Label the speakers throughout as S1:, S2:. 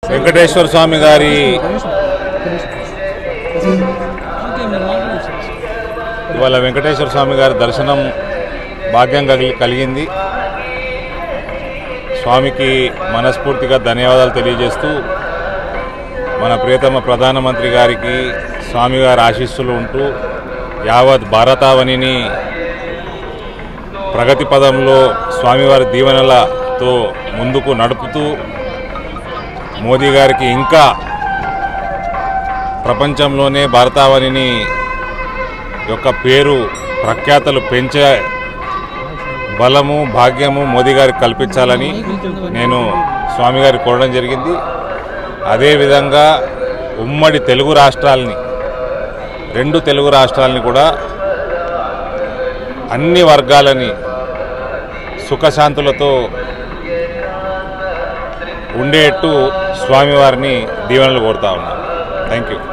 S1: వెంకటేశ్వర స్వామి గారి ఇవాళ వెంకటేశ్వర స్వామి గారి దర్శనం భాగ్యం కలిగి కలిగింది స్వామికి మనస్ఫూర్తిగా ధన్యవాదాలు తెలియజేస్తూ మన ప్రియతమ ప్రధానమంత్రి గారికి స్వామివారి ఆశీస్సులు ఉంటూ యావత్ భారతావనిని ప్రగతి పదంలో స్వామివారి దీవెనలతో ముందుకు నడుపుతూ మోదీ గారికి ఇంకా ప్రపంచంలోనే భారతావనిని యొక్క పేరు ప్రఖ్యాతలు పెంచే బలము భాగ్యము మోదీ గారికి కల్పించాలని నేను స్వామి గారికి కోరడం జరిగింది అదేవిధంగా ఉమ్మడి తెలుగు రాష్ట్రాలని రెండు తెలుగు రాష్ట్రాలని కూడా అన్ని వర్గాలని సుఖశాంతులతో ఉండేట్టు స్వామివారిని దీవెనలు కోరుతా ఉన్నాను థ్యాంక్ యూ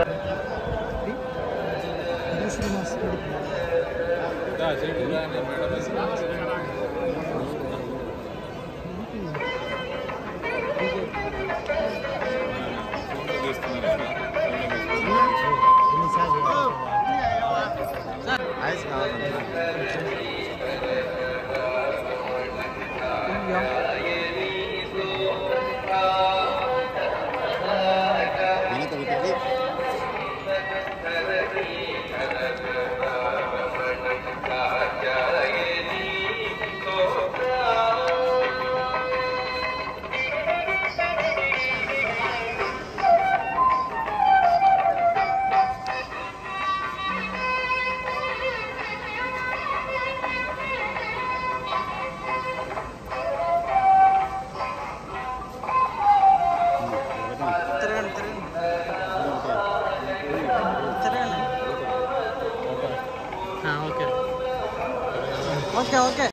S2: తిరగండి తిరగండి తిరగండి ఓకే ఓకే ఓకే